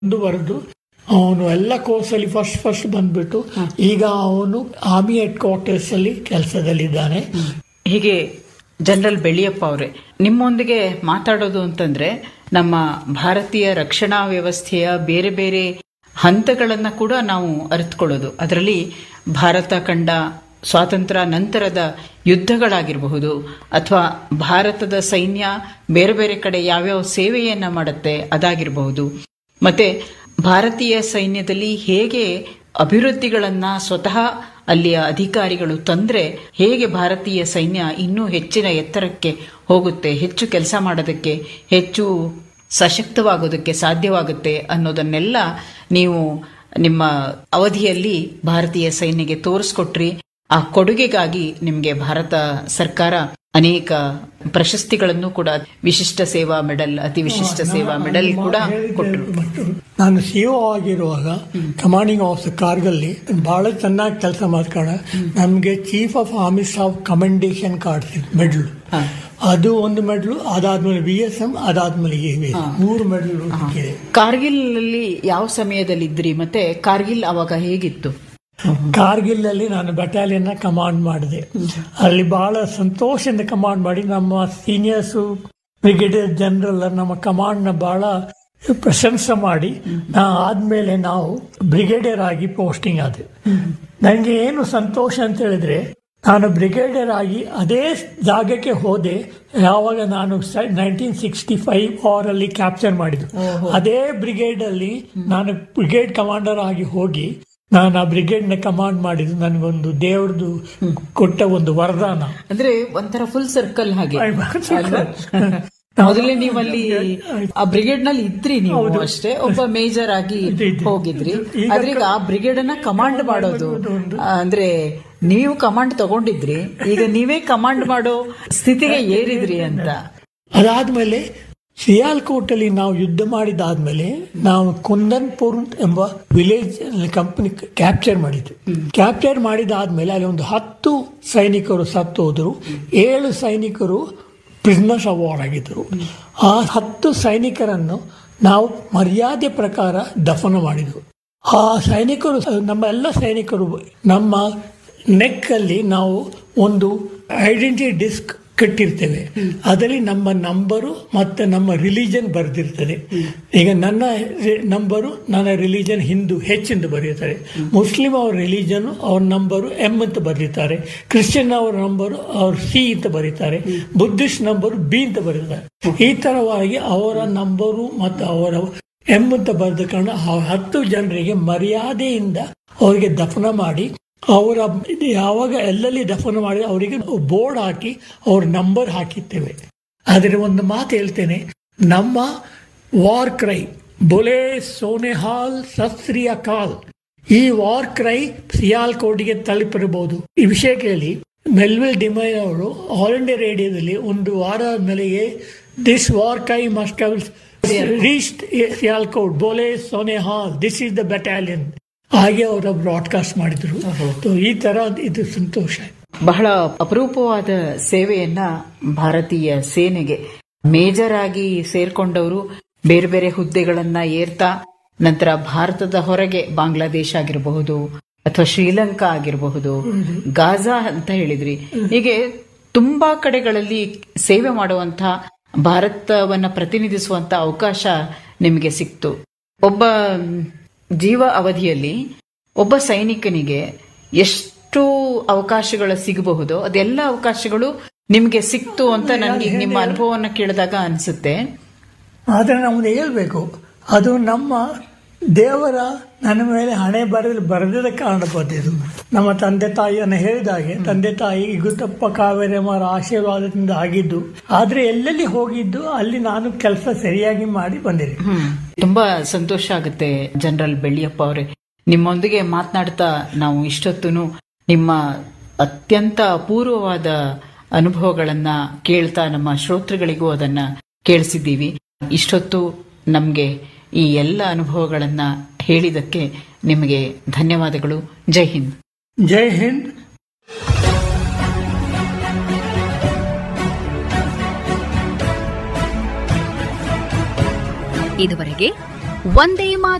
ಮುಂದುವರೆದು ಅವನು ಎಲ್ಲ ಕೋರ್ಸಲ್ಲಿ ಫಸ್ಟ್ ಫಸ್ಟ್ ಬಂದ್ಬಿಟ್ಟು ಈಗ ಅವನು ಆರ್ಮಿ ಹೆಡ್ ಕ್ವಾರ್ಟರ್ಸ್ ಅಲ್ಲಿ ಕೆಲಸದಲ್ಲಿದ್ದಾನೆ ಹೀಗೆ ಜನರಲ್ ಬೆಳ್ಳಿಯಪ್ಪ ಅವರೇ ನಿಮ್ಮೊಂದಿಗೆ ಮಾತಾಡೋದು ಅಂತಂದ್ರೆ ನಮ್ಮ ಭಾರತೀಯ ರಕ್ಷಣಾ ವ್ಯವಸ್ಥೆಯ ಬೇರೆ ಬೇರೆ ಹಂತಗಳನ್ನ ಕೂಡ ನಾವು ಅರಿತುಕೊಳ್ಳೋದು ಅದರಲ್ಲಿ ಭಾರತ ಕಂಡ ಸ್ವಾತಂತ್ರ್ಯ ನಂತರದ ಯುದ್ಧಗಳಾಗಿರಬಹುದು ಅಥವಾ ಭಾರತದ ಸೈನ್ಯ ಬೇರೆ ಬೇರೆ ಕಡೆ ಯಾವ್ಯಾವ ಸೇವೆಯನ್ನ ಮಾಡುತ್ತೆ ಅದಾಗಿರಬಹುದು ಮತ್ತೆ ಭಾರತೀಯ ಸೈನ್ಯದಲ್ಲಿ ಹೇಗೆ ಅಭಿವೃದ್ಧಿಗಳನ್ನ ಸ್ವತಃ ಅಲ್ಲಿಯ ಅಧಿಕಾರಿಗಳು ತಂದ್ರೆ ಹೇಗೆ ಭಾರತೀಯ ಸೈನ್ಯ ಇನ್ನೂ ಹೆಚ್ಚಿನ ಎತ್ತರಕ್ಕೆ ಹೋಗುತ್ತೆ ಹೆಚ್ಚು ಕೆಲಸ ಮಾಡೋದಕ್ಕೆ ಹೆಚ್ಚು ಸಶಕ್ತವಾಗೋದಕ್ಕೆ ಸಾಧ್ಯವಾಗುತ್ತೆ ಅನ್ನೋದನ್ನೆಲ್ಲ ನೀವು ನಿಮ್ಮ ಅವಧಿಯಲ್ಲಿ ಭಾರತೀಯ ಸೈನ್ಯಗೆ ತೋರಿಸ್ಕೊಟ್ರಿ ಆ ಕೊಡುಗೆಗಾಗಿ ನಿಮಗೆ ಭಾರತ ಸರ್ಕಾರ ಅನೇಕ ಪ್ರಶಸ್ತಿಗಳನ್ನು ಕೂಡ ವಿಶಿಷ್ಟ ಸೇವಾ ಮೆಡಲ್ ಅತಿ ವಿಶಿಷ್ಟ ಸೇವಾ ಮೆಡಲ್ ಕೂಡ ಕೊಟ್ಟರು ಮತ್ತು ನಾನು ಸಿಒ ಆಗಿರುವಾಗ ಕಮಾಂಡಿಂಗ್ ಆಫೀಸರ್ ಕಾರ್ಗಲ್ಲಿ ಬಹಳ ಚೆನ್ನಾಗಿ ಕೆಲಸ ಮಾಡ್ಕೊಂಡ ನಮಗೆ chief of army staff commendation card medal ಅದು ಒಂದು ಮೆಡ್ಲು ಅದಾದ್ಮೇಲೆ ಬಿ ಎಸ್ ಎಂ ಅದಾದ್ಮೇಲೆ ಎ ವಿ ಮೂರು ಮೆಡ್ಲು ಸಿಕ್ಕಿದೆ ಕಾರ್ಗಿಲ್ ಅಲ್ಲಿ ಯಾವ ಸಮಯದಲ್ಲಿ ಇದ್ರಿ ಮತ್ತೆ ಕಾರ್ಗಿಲ್ ಅವಾಗ ಹೇಗಿತ್ತು ಕಾರ್ಗಿಲ್ ಅಲ್ಲಿ ನಾನು ಬೆಟಾಲಿಯನ್ ಕಮಾಂಡ್ ಮಾಡಿದೆ ಅಲ್ಲಿ ಬಹಳ ಸಂತೋಷದಿಂದ ಕಮಾಂಡ್ ಮಾಡಿ ನಮ್ಮ ಸೀನಿಯರ್ಸ್ ಬ್ರಿಗೇಡಿಯರ್ ಜನರಲ್ ನಮ್ಮ ಕಮಾಂಡ್ ನ ಬಹಳ ಪ್ರಶಂಸೆ ಮಾಡಿ ನಾ ಆದ್ಮೇಲೆ ನಾವು ಬ್ರಿಗೇಡಿಯರ್ ಆಗಿ ಪೋಸ್ಟಿಂಗ್ ಆದೆ ನನಗೆ ಏನು ಸಂತೋಷ ಅಂತ ಹೇಳಿದ್ರೆ ನಾನು ಬ್ರಿಗೇಡಿಯರ್ ಆಗಿ ಅದೇ ಜಾಗಕ್ಕೆ ಹೋದೆ ಯಾವಾಗ ನಾನು ನೈನ್ಟೀನ್ ಸಿಕ್ಸ್ಟಿ ಫೈವ್ ವಾರ್ ಅಲ್ಲಿ ಕ್ಯಾಪ್ಚರ್ ಮಾಡಿದ್ದು ಅದೇ ಬ್ರಿಗೇಡ್ ಅಲ್ಲಿ ನಾನು ಬ್ರಿಗೇಡ್ ಕಮಾಂಡರ್ ಆಗಿ ಹೋಗಿ ನಾನು ಆ ಬ್ರಿಗೇಡ್ ನ ಕಮಾಂಡ್ ಮಾಡಿದ್ದು ನನಗೊಂದು ದೇವ್ರದ್ದು ಕೊಟ್ಟ ಒಂದು ವರದಾನ ಅಂದ್ರೆ ಒಂಥರ ಫುಲ್ ಸರ್ಕಲ್ ಹಾಗೆ ಅಲ್ವಾ? ಅಲ್ವಾ? ಮೊದಲೇ ನೀವು ಅಲ್ಲಿ ಆ ಬ್ರಿಗೇಡ್ ನಲ್ಲಿ ಇದ್ರಿ ನೀವು ಅಷ್ಟೇ ಒಬ್ಬ ಮೇಜರ್ ಆಗಿ ಇದ್ದೆ, ಇದ್ದೆ. ಹೋಗಿದ್ರಿ ಈಗ ಆದ್ರೆ ಈಗ ಆ ಬ್ರಿಗೇಡ್ ಅನ್ನ ಕಮಾಂಡ್ ಮಾಡೋದು ಅಂದ್ರೆ ನೀವು ಕಮಾಂಡ್ ತಗೊಂಡಿದ್ರಿ ಈಗ ನೀವೇ ಕಮಾಂಡ್ ಮಾಡೋ ಸ್ಥಿತಿಗೆ ಏರಿದ್ರಿ ಅಂತ ಅದಾದ್ಮೇಲೆ ಸಿಯಾಲ್ಕೋಟ್ ಅಲ್ಲಿ ನಾವು ಯುದ್ಧ ಮಾಡಿದಾದ್ಮೇಲೆ ನಾವು ಕುಂದನ್ಪುರ್ ಎಂಬ ವಿಲೇಜ್ ಕಂಪನಿ ಕ್ಯಾಪ್ಚರ್ ಮಾಡಿದ್ವಿ ಕ್ಯಾಪ್ಚರ್ ಮಾಡಿದಾದ್ಮೇಲೆ ಅಲ್ಲಿ ಒಂದು ಹತ್ತು ಸೈನಿಕರು ಸತ್ತು ಹೋದ್ರು ಏಳು ಸೈನಿಕರು ಪ್ರಿಸ್ನರ್ಸ್ ಅವಾರ್ಡ್ ಆಗಿದ್ದರು ಆ ಹತ್ತು ಸೈನಿಕರನ್ನು ನಾವು ಮರ್ಯಾದೆ ಪ್ರಕಾರ ದಫನ ಮಾಡಿದ್ವು ಆ ಸೈನಿಕರು ನಮ್ಮ ಎಲ್ಲ ಸೈನಿಕರು ನಮ್ಮ ನೆಕ್ ಅಲ್ಲಿ ನಾವು ಒಂದು ಐಡೆಂಟಿಟಿ ಡಿಸ್ಕ್ ಕಟ್ಟಿರ್ತೇವೆ ಅದರಲ್ಲಿ ನಮ್ಮ ನಂಬರು ಮತ್ತೆ ನಮ್ಮ ರಿಲಿಜನ್ ಬರೆದಿರ್ತದೆ ಈಗ ನನ್ನ ರಿ- ನಂಬರು ನನ್ನ ರಿಲಿಜನ್ ಹಿಂದೂ ಹೆಚ್ಚೆಂದು ಬರೆಯುತ್ತಾರೆ ಮುಸ್ಲಿಂ ಅವರ ರಿಲಿಜನ್ ಅವ್ರ ನಂಬರು ಎಂ ಅಂತ ಬರೀತಾರೆ ಕ್ರಿಶ್ಚಿಯನ್ ಅವರ ನಂಬರು ಅವ್ರ ಸಿ ಅಂತ ಬರೀತಾರೆ ಬುದ್ಧಿಸ್ಟ್ ನಂಬರು ಬಿ ಅಂತ ಬರೀತಾರೆ ಈ ತರವಾಗಿ ಅವರ ನಂಬರು ಮತ್ತು ಅವರ ಎಂ ಅಂತ ಬರೆದ ಕಾರಣ ಆ ಹತ್ತು ಜನರಿಗೆ ಮರ್ಯಾದೆಯಿಂದ ಅವರಿಗೆ ದಫನ ಮಾಡಿ ಅವರ ಇದು ಯಾವಾಗ ಎಲ್ಲೆಲ್ಲಿ ದಫನ ಮಾಡಿ ಅವರಿಗೆ ಬೋರ್ಡ್ ಹಾಕಿ ಅವ್ರ ನಂಬರ್ ಹಾಕಿರ್ತೇವೆ ಆದರೆ ಒಂದು ಮಾತು ಹೇಳ್ತೇನೆ ನಮ್ಮ ವಾರ್ ಕ್ರೈ ಬೊಲೆ ಸೋನೆಹಾಲ್ ಸತ್ಶ್ರೀ ಅಕಾಲ್ ಈ ವಾರ್ ಕ್ರೈ ಸಿಯಾಲ್ಕೋಟಿಗೆ ತಲುಪಿರಬಹುದು ಈ ವಿಷಯ ಕೇಳಿ ಮೆಲ್ವಿಲ್ ಡಿಮೈನ್ ಅವರು ಆಲ್ ಇಂಡಿಯಾ ರೇಡಿಯೋದಲ್ಲಿ ಒಂದು ವಾರ ಆದ್ಮೇಲೆಗೆ this war cry must reach Sialkot ಬೋಲೆ ಸೋನೆಹಾಲ್ ದಿಸ್ ಇಸ್ ದ ಬೆಟಾಲಿಯನ್ ಹಾಗೆ ಅವರ ಬ್ರಾಡ್ಕಾಸ್ಟ್ ಮಾಡಿದ್ರು So, ಈ ತರ ಇದು ಸಂತೋಷ ಬಹಳ ಅಪರೂಪವಾದ ಸೇವೆಯನ್ನ ಭಾರತೀಯ ಸೇನೆಗೆ ಮೇಜರ್ ಆಗಿ ಸೇರ್ಕೊಂಡವರು ಬೇರೆ ಬೇರೆ ಹುದ್ದೆಗಳನ್ನ ಏರ್ತಾ ನಂತರ ಭಾರತದ ಹೊರಗೆ ಬಾಂಗ್ಲಾದೇಶ ಆಗಿರಬಹುದು ಅಥವಾ ಶ್ರೀಲಂಕಾ ಆಗಿರಬಹುದು ಗಾಜಾ ಅಂತ ಹೇಳಿದ್ರಿ ಹೀಗೆ ತುಂಬಾ ಕಡೆಗಳಲ್ಲಿ ಸೇವೆ ಮಾಡುವಂತ ಭಾರತವನ್ನ ಪ್ರತಿನಿಧಿಸುವಂತ ಅವಕಾಶ ನಿಮಗೆ ಸಿಕ್ತು ಒಬ್ಬ ಜೀವ ಅವಧಿಯಲ್ಲಿ ಒಬ್ಬ ಸೈನಿಕನಿಗೆ ಎಷ್ಟು ಅವಕಾಶಗಳು ಸಿಗಬಹುದೋ ಅದೆಲ್ಲ ಅವಕಾಶಗಳು ನಿಮಗೆ ಸಿಕ್ತು ಅಂತ ನನಗೆ ಈಗ ನಿಮ್ಮ ಅನುಭವವನ್ನ ಕೇಳಿದಾಗ ಅನ್ಸುತ್ತೆ ಆದರೆ ನಮ್ದು ಹೇಳ್ಬೇಕು ಅದು ನಮ್ಮ ದೇವರ ನನ್ನ ಮೇಲೆ ಹಣೆ ಬರೆದ ಬರೆದಿದ ಕಾರಣ ಬಂದಿದ್ದು ನಮ್ಮ ತಂದೆ ತಾಯಿಯನ್ನು ಹೇಳಿದಾಗೆ ತಂದೆ ತಾಯಿ ಇಗುತ್ತಪ್ಪ ಕಾವೇರಮ್ಮರ ಆಶೀರ್ವಾದದಿಂದ ಆಗಿದ್ದು ಆದ್ರೆ ಎಲ್ಲೆಲ್ಲಿ ಹೋಗಿದ್ದು ಅಲ್ಲಿ ನಾನು ಕೆಲಸ ಸರಿಯಾಗಿ ಮಾಡಿ ಬಂದಿದೆ ತುಂಬಾ ಸಂತೋಷ ಆಗುತ್ತೆ ಜನರಲ್ ಬೆಳ್ಳಿಯಪ್ಪ ಅವರೇ ನಿಮ್ಮೊಂದಿಗೆ ಮಾತನಾಡ್ತಾ ನಾವು ಇಷ್ಟೊತ್ತೂ ನಿಮ್ಮ ಅತ್ಯಂತ ಅಪೂರ್ವವಾದ ಅನುಭವಗಳನ್ನ ಕೇಳ್ತಾ ನಮ್ಮ ಶ್ರೋತೃಗಳಿಗೂ ಅದನ್ನ ಕೇಳಿಸಿದ್ದೀವಿ ಇಷ್ಟೊತ್ತು ನಮ್ಗೆ ಈ ಎಲ್ಲ ಅನುಭವಗಳನ್ನ ಹೇಳಿದಕ್ಕೆ ನಿಮಗೆ ಧನ್ಯವಾದಗಳು ಜೈ ಹಿಂದ್ ಜೈ ಹಿಂದ್ ಇದುವರೆಗೆ ವಂದೇ ಮಾತರಂ